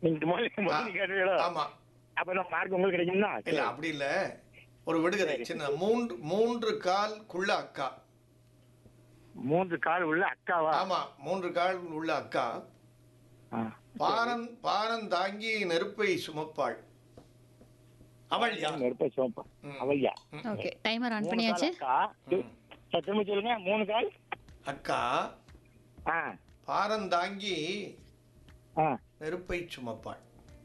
நீங்க முதல்ல முதல்ல கேட்டீங்களோ ஆமா அப்ப நான் மார்க் உங்களுக்கு கிடைக்கும்னா இல்ல அப்படி இல்ல ஒரு விடுகதை சின்ன மூன்று மூன்று கால் குள்ள அக்கா மூன்று கால் உள்ள அக்காவா ஆமா மூன்று கால் உள்ள அக்கா ஆ. பாரன் பாரன் தாங்கி நெருப்பை சுமப்பாள் அவள் யார் நெருப்பை சோப்பா ம். அவையா ஓகே டைமர் ஆன் மூணு பண்ணியாச்சு கால் அக்கா சரி, திரும்ப சொல்லுங்க மூணு கால் அக்கா ஆ பாரன் தாங்கி ஆ நெருப்பை சுமப்பாள்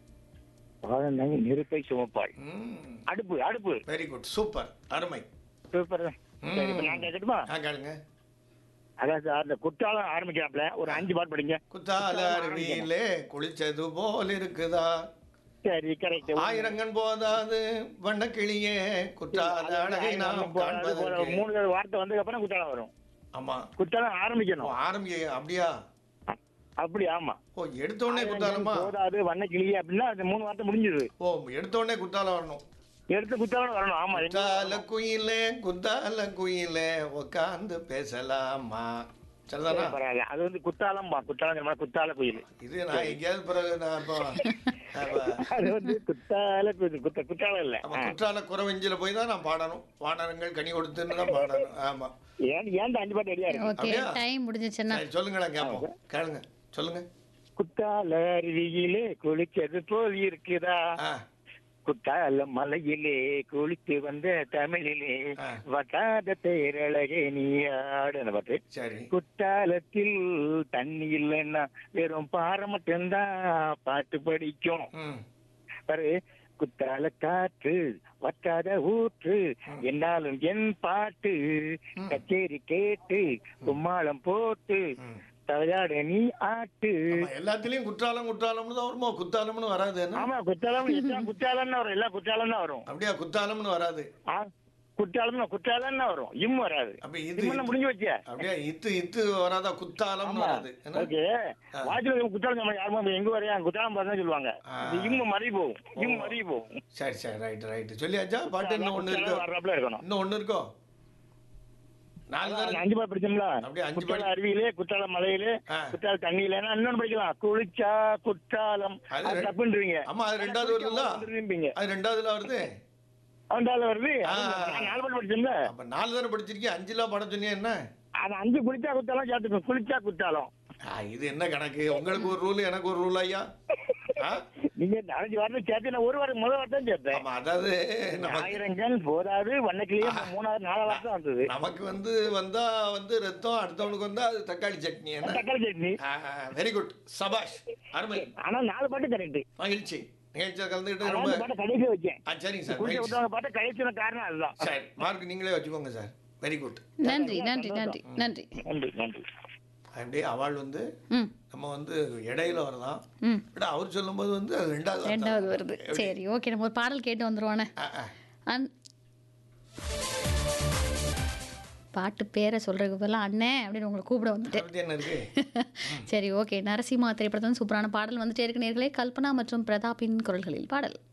பதினஞ்சு நெருப்பை சுமப்பாள் ம் அடுப்பு அடுப்பு வெரி குட் சூப்பர் அருமை சூப்பர் சரி இப்ப நான் கேட்கட்டுமா ஆ கேளுங்க அதான் சார் இந்த குற்றாலம் ஆரம்பிக்கிறாப்ல ஒரு அஞ்சு பாட்டு படிங்க குத்தால அருவியிலே குளிச்சது போல் இருக்குதா சரி கரெக்ட் ஆயிரங்கன் போதாது வண்ணக்கிளியே குற்றால அழகை நாம் காண்பதற்கு மூணு வார்த்தை வந்ததுக்கு அப்புறம் குற்றாலம் வரும் ஆமா குற்றாலம் ஓ, ஆரம்பிக்கணும் ஆரம்பிக்க அப்படியா அப்படி ஆமா ஓ எடுத்த உடனே குத்தாலமா போதாது வண்ண கிளியே அப்படின்னா அந்த மூணு வார்த்தை முடிஞ்சது ஓ எடுத்த உடனே குத்தாலம் வரணும் எடுத்து குற்றாலம் வரணும் ஆமா குத்தால குயிலே குத்தால குயிலே உட்காந்து பேசலாமா சரிதானா பரவாயில்ல அது வந்து குத்தாலம் குற்றாலம் தெரியுமா? குத்தால கோயில் இது நான் எங்கேயாவது பிறகு நான் இப்போ அப்ப- அது வந்து குத்தால கோயில் குத்த குற்றாலம் இல்ல அப்ப குற்றால குறவஞ்சில போய் தான் நான் பாடணும் வானரங்கள் கனி கொடுத்துன்னு தான் பாடணும் ஆமா ஏன் ஏன் அஞ்சு பாட்டு ரெடியா இருக்கு ஓகே அப்படியா? டைம் முடிஞ்சிச்சுன்னா சரி சொல்லுங்களேன் கேட்போம் கேளுங்க சொல்லுங்க குத்தால அருவியிலே குளிச்சது போல் இருக்குதா ஆ குத்தால மலையிலே குளித்து வந்த தமிழிலே ஆ. வட்டாத பேரழகே நீ ஆடுன பாட்டு சரி குத்தாலத்தில் தண்ணி இல்லைன்னா வெறும் பாறை மட்டும்தான் பாட்டு படிக்கும் ம் பாரு குத்தால காற்று வட்டாத ஊற்று என்னாலும் என் பாட்டு கச்சேரி கேட்டு கும்மாளம் போட்டு ம். தலையாட நீ ஆட்டு ஆமா, எல்லாத்துலயும் குற்றாலம் குற்றாலம்னு தான் வருமோ குத்தாலம்னு வராது என்ன ஆமா குற்றாலம் எல்லாம் குற்றாலம் வரும் எல்லாம் குற்றாலம் தான் வரும் அப்படியா குத்தாலம்னு வராது ஆ, குற்றாலம் குற்றாலம் தான் வரும் இம் வராது அப்ப இது இம்மெல்லாம் முடிஞ்சு வச்ச அப்படியா இத்து இத்து வராதா குத்தாலம்னு வராது என்ன ஓகே வாஜ்ல குற்றாலம் நம்ம யாருமே யாருமே எங்க வரையா குற்றாலம் பார்த்தா சொல்லுவாங்க ஆ. இது இம்மு மறி போகும் இம் மறி போகும் சரி சரி ரைட் ரைட் சொல்லியாச்சா பாட்டு இன்னும் ஒண்ணு குற்றாலம் இருக்கோ வர்றாப்புல இருக்கணும் இன்னும் ஒண்ணு இருக்கோ நாலு அதான் தானே அஞ்சு பாட்டு படிச்சோம்ல அப்படியே அஞ்சு குற்றால பாட்டு. அருவியிலே குற்றால மலையிலே ஆ. குற்றால தண்ணியில இன்னொன்னு படிக்கலாம் குளிச்சா குற்றாலம் அது அது ரெ- தப்புன்றீங்க ஆமா அது ரெண்டாவது வருதுல்ல வந்துருவீங்க அது ரெண்டாவதுல வருது அவன்டால வருது ஆ. நான் நாலு பாட்டு படிச்சோம்ல அப்ப நாலு தானே படிச்சிருக்கீங்க அஞ்சுல படம் சொன்னீங்க என்ன அது அஞ்சு குளிச்சா குற்றாலம் சேர்த்துக்கணும் குளிச்சா குற்றாலம் ஆ, இது என்ன கணக்கு உங்களுக்கு ஒரு ரூல் எனக்கு ஒரு ரூல் ஐயா ஆ? நீங்க அஞ்சு வாரத்தை சேர்த்து நான் ஒரு வாரம் முதல் வாரம் தான் சேர்த்தேன் ஆமா அதாவது நமக்கு ஆயிரங்கள் போதாது வண்ணக்கிளியே மூணாவது நாலாவது வாரம் வந்தது நமக்கு வந்து வந்தா வந்து ரத்தம் அடுத்தவனுக்கு வந்தா அது தக்காளி சட்னி என்ன தக்காளி சட்னி வெரி குட் சபாஷ் அருமை ஆனா நாலு பாட்டு கரெக்ட் மகிழ்ச்சி நிகழ்ச்சியில் கலந்துக்கிட்டு அதான் ரொம்ப அந்த பாட்டை கடைசி வச்சேன் ஆ சரிங்க சார் குளிச்ச மகிழ்ச்சி விட்டவங்க பாட்டை கடைசி காரணம் அதுதான் சரி மார்க் நீங்களே வச்சுக்கோங்க சார் வெரி குட் நன்றி நன்றி நன்றி நன்றி நன்றி நன்றி அப்படியே அவள் வந்து ம் நம்ம வந்து இடையில வரலாம் ம் விட அவர் சொல்லும்போது வந்து அது ரெண்டாவது வார்த்தை. ரெண்டாவது வருது சரி ஓகே நம்ம ஒரு பாடல் கேட்டு வந்துருவானே ஆ, ஆ. அன் பாட்டு பேரை சொல்றதுக்கு பதிலாக அண்ணன் அப்படின்னு உங்களை கூப்பிட வந்துட்டேன் அதை பத்தி என்ன இருக்கு சரி ஓகே நரசிம்மா திரைப்படத்தில் சூப்பரான பாடல் வந்துட்டே இருக்கு நேர்களே கல்பனா மற்றும் பிரதாப்பின் குரல்களில் பாடல்